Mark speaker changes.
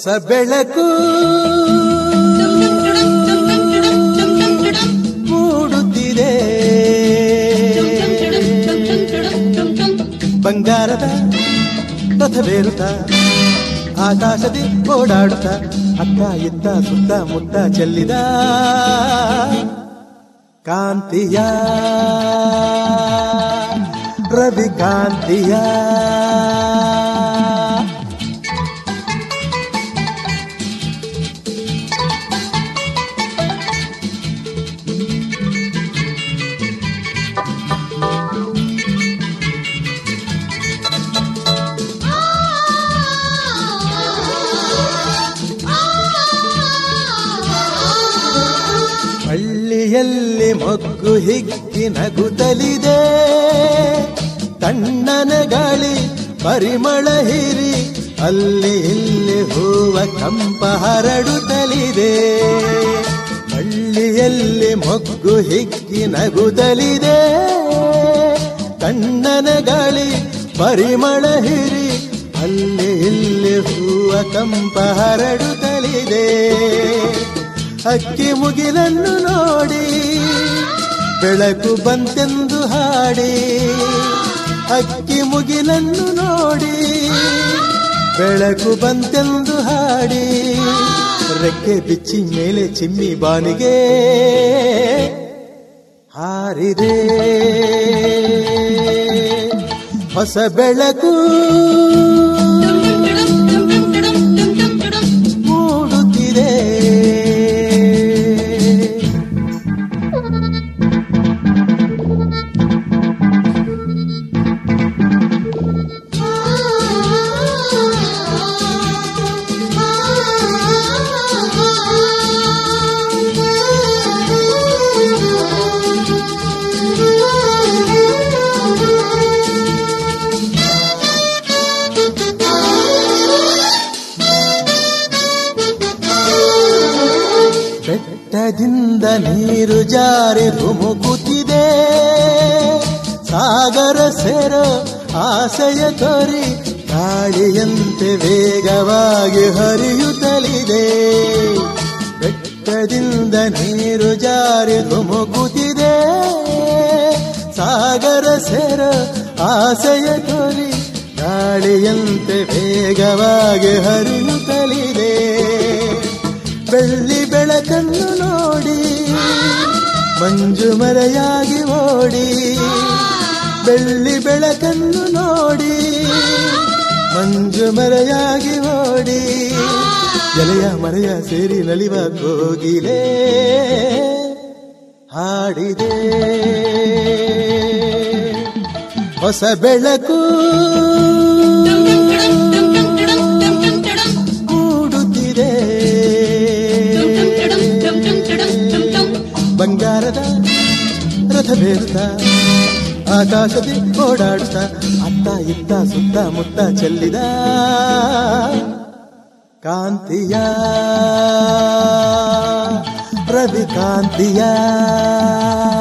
Speaker 1: ಹೊಸ ಬೆಳಕು ಮೂಡುತ್ತಿದೆ ಬಂಗಾರದ ರಥವೇರುತ್ತ ಆಕಾಶದಿ ಓಡಾಡುತ್ತ ಅತ್ತ ಇತ್ತ ಸುತ್ತ ಮುತ್ತ ಚೆಲ್ಲಿದ ಕಾಂತಿಯ ರವಿ ಕಾಂತಿಯ ಹಳ್ಳಿಯಲ್ಲಿ ಮೊಗ್ಗು ಹಿಗ್ಗಿ ನಗುತ್ತಲಿದೆ ತಣ್ಣನ ಗಾಳಿ ಪರಿಮಳ ಹಿರಿ ಅಲ್ಲಿ ಇಲ್ಲಿ ಹೂವ ಕಂಪ ಹರಡುತ್ತಲಿದೆ ಹಳ್ಳಿಯಲ್ಲಿ ಮೊಗ್ಗು ಹಿಗ್ಗಿ ನಗುತ್ತಲಿದೆ ತಣ್ಣನ ಗಾಳಿ ಪರಿಮಳ ಹಿರಿ ಅಲ್ಲಿ ಇಲ್ಲಿ ಹೂವ ಕಂಪ ಹರಡುತ್ತಲಿದೆ ಅಕ್ಕಿ ಮುಗಿಲನ್ನು ನೋಡಿ ಬೆಳಕು ಬಂತೆಂದು ಹಾಡಿ ಅಕ್ಕಿ ಮುಗಿಲನ್ನು ನೋಡಿ ಬೆಳಕು ಬಂತೆಂದು ಹಾಡಿ ರೆಕ್ಕೆ ಬಿಚ್ಚಿ ಮೇಲೆ ಚಿಮ್ಮಿ ಬಾನಿಗೆ ಹಾರಿದೆ ಹೊಸ ಬೆಳಕು ಮೂಡುತ್ತಿದೆ ಬೆಟ್ಟದಿಂದ ನೀರು ಜಾರಿ ಧುಮುಕುತ್ತಿದೆ ಸಾಗರ ಸೇರೋ ಆಸೆಯ ತೋರಿ ಗಾಳಿಯಂತೆ ವೇಗವಾಗಿ ಹರಿಯುತ್ತಲಿದೆ ಬೆಟ್ಟದಿಂದ ನೀರು ಜಾರಿ ಧುಮುಕುತ್ತಿದೆ ಸಾಗರ ಸೇರೋ ಆಸೆಯ ತೋರಿ ಗಾಳಿಯಂತೆ ವೇಗವಾಗಿ ಹರಿಯುತ್ತಲಿದೆ ಬೆಳ್ಳಿ ಬೆಳಕನ್ನು ನೋಡಿ ಮಂಜು ಮರೆಯಾಗಿ ಓಡಿ ಬೆಳ್ಳಿ ಬೆಳಕನ್ನು ನೋಡಿ ಮಂಜು ಮರೆಯಾಗಿ ಓಡಿ ಎಲೆಯ ಮರೆಯ ಸೇರಿ ನಲಿವ ಕೋಗಿಲೆ ಹಾಡಿದೆ ಹೊಸ ಬೆಳಕು ಮೂಡುತ್ತಿದೆ ಬಂಗಾರದ ರಥವೇರುತ್ತ ಆಕಾಶದಿ ಓಡಾಡುತ್ತ ಅತ್ತ ಇತ್ತ ಸುತ್ತ ಮುತ್ತ ಚೆಲ್ಲಿದ ಕಾಂತಿಯ ರವಿ ಕಾಂತಿಯ